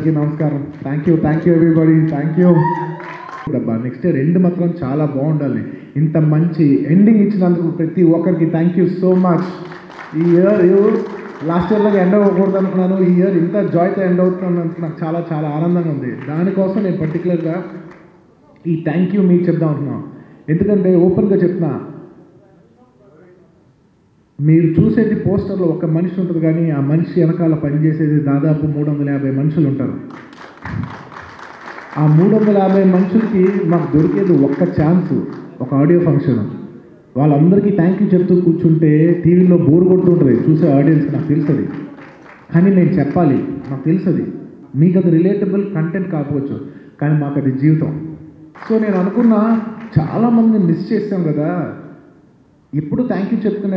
అందరికీ నమస్కారం thank you thank you everybody thank you డబ్బా నెక్స్ట్ ఇయర్ ఎండ్ మాత్రం చాలా బాగుండాలి ఇంత మంచి ఎండింగ్ ఇచ్చినందుకు ప్రతి ఒక్కరికి థ్యాంక్ యూ సో మచ్ ఈ ఇయర్ లాస్ట్ ఇయర్ లాగా ఎండ్ అవ్వకూడదు అనుకున్నాను ఈ ఇయర్ ఇంత జాయ్తో ఎండ్ అవుతున్నందుకు నాకు చాలా చాలా ఆనందంగా ఉంది దానికోసం నేను పర్టికులర్గా ఈ థ్యాంక్ యూ మీకు చెప్దాం అనుకున్నాను ఎందుకంటే ఓపెన్గా చెప్తున్నా మీరు చూసేది పోస్టర్లో ఒక మనిషి ఉంటుంది కానీ ఆ మనిషి వెనకాల పనిచేసేది దాదాపు మూడు వందల యాభై మనుషులు ఉంటారు ఆ మూడు వందల యాభై మనుషులకి మాకు దొరికేది ఒక్క ఛాన్స్ ఒక ఆడియో ఫంక్షన్ వాళ్ళందరికీ థ్యాంక్ యూ చెప్తూ కూర్చుంటే టీవీలో బోర్ కొడుతుంటుంది చూసే ఆడియన్స్ నాకు తెలుస్తుంది కానీ నేను చెప్పాలి నాకు తెలుస్తుంది మీకు అది రిలేటబుల్ కంటెంట్ కాకపోవచ్చు కానీ మాకు అది జీవితం సో నేను అనుకున్నా చాలామంది మిస్ చేస్తాం కదా ఎప్పుడు థ్యాంక్ యూ చెప్పుకునే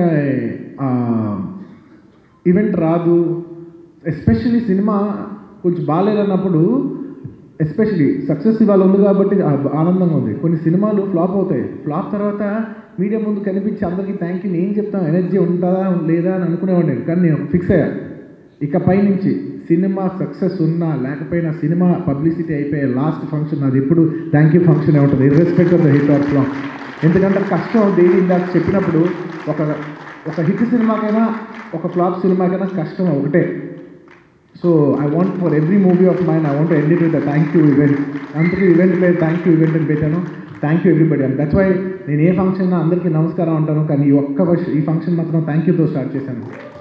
ఈవెంట్ రాదు ఎస్పెషల్లీ సినిమా కొంచెం బాగాలేదన్నప్పుడు ఎస్పెషలీ సక్సెస్ ఇవాళ ఉంది కాబట్టి ఆ- ఆనందంగా ఉంది కొన్ని సినిమాలు ఫ్లాప్ అవుతాయి ఫ్లాప్ తర్వాత మీడియా ముందు కనిపించి అందరికీ థ్యాంక్ యూ నేను చెప్తాను ఎనర్జీ ఉంటుందా లేదా అని అనుకునేవాడిని కానీ నేను ఫిక్స్ అయ్యా ఇకపై నుంచి సినిమా సక్సెస్ ఉన్నా లేకపోయినా సినిమా పబ్లిసిటీ అయిపోయే లాస్ట్ ఫంక్షన్ అది ఎప్పుడు థ్యాంక్ యూ ఫంక్షన్ ఉంటుంది irrespective of the hit or flop ఎందుకంటే కష్టం దేని ఇందాక చెప్పినప్పుడు ఒక ఒక హిట్ సినిమాకైనా ఒక ఫ్లాప్ సినిమాకైనా కష్టం ఒకటే so I want for every movie of mine I want end it with thank you event అందుకే ఈవెంట్ లేదు థ్యాంక్ యూ ఈవెంట్ అని పెట్టాను thank you everybody and that's why నేను ఏ ఫంక్షన్ అందరికీ నమస్కారం అంటాను కానీ ఈ ఒక్క వర్ష- ఈ ఫంక్షన్ మాత్రం థ్యాంక్ యూతో స్టార్ట్ చేశాను